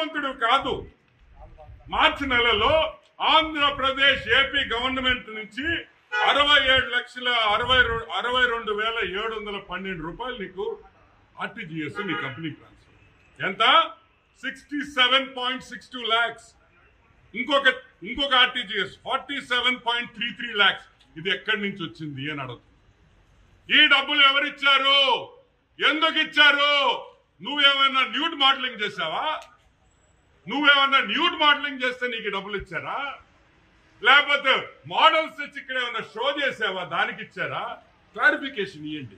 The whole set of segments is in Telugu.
బుద్ధిమంతుడు కాదు మార్చి నెలలో ఆంధ్రప్రదేశ్ ఏపీ గవర్నమెంట్ నుంచి అరవై ఏడు లక్షల అరవై రె- అరవై రెండు వేల ఏడు వందల పన్నెండు రూపాయలు నీకు ఆర్టీజీఎస్ నీ కంపెనీ ట్రాన్స్ఫర్ ఎంత sixty seven point six two lakhs ఇంకొక ఇంకొక RTGS forty seven point three three lakhs ఇది ఎక్కడి నుంచి వచ్చింది అని అడుగుతుంది ఈ డబ్బులు ఎవరిచ్చారు ఎందుకు ఇచ్చారు నువ్వేమైనా న్యూడ్ మోడలింగ్ చేసావా నువ్వేమన్నా న్యూడ్ మోడలింగ్ చేస్తే నీకు ఈ డబ్బులు ఇచ్చారా లేకపోతే మోడల్స్ తెచ్చి ఇక్కడ ఏమన్నా షో చేసావా దానికి ఇచ్చారా క్లారిఫికేషన్ ఇవ్వండి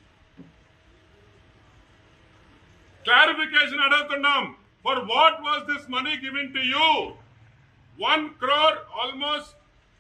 క్లారిఫికేషన్ అడుగుతున్నాం for what was this money given to you one crore almost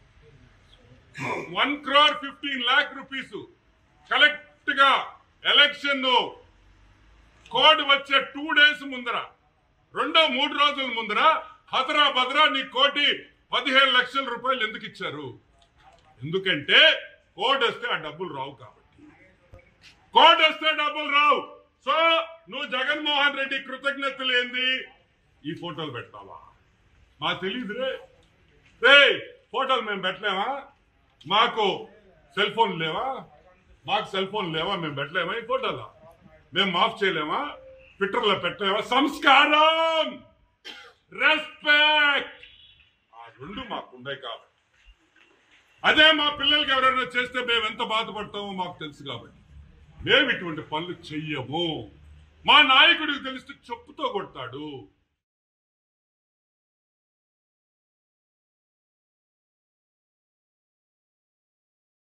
one crore fifteen lakh rupees collect గా ఎలక్షన్ కోడ్ వచ్చే టూ డేస్ ముందర రెండో మూడు రోజుల ముందర హతరా భద్రా నీ కోటి పదిహేను లక్షల రూపాయలు ఎందుకు ఇచ్చారు ఎందుకంటే కోడ్ వస్తే ఆ డబ్బులు రావు కాబట్టి కోడ్ వస్తే డబ్బులు రావు సో నువ్వు జగన్మోహన్ రెడ్డి కృతజ్ఞతలు ఏంది ఈ ఫోటోలు పెడతావా మా తెలియదురే రే ఫోటోలు మేము పెట్టలేమా మాకు సెల్ ఫోన్ లేవా మాకు సెల్ ఫోన్ లేవా మేము పెట్టలేమా ఈ ఫోటోలో మేము మాఫ్ చేయలేమా ట్విట్టర్లో పెట్టలేమా సంస్కారం రెస్పెక్ట్ ఆ రెండు మాకు ఉన్నాయి కాబట్టి అదే మా పిల్లలకి ఎవరైనా చేస్తే మేము ఎంత బాధపడతామో మాకు తెలుసు కాబట్టి మేము ఇటువంటి పనులు చెయ్యము మా నాయకుడికి తెలిస్తే చెప్పుతో కొడతాడు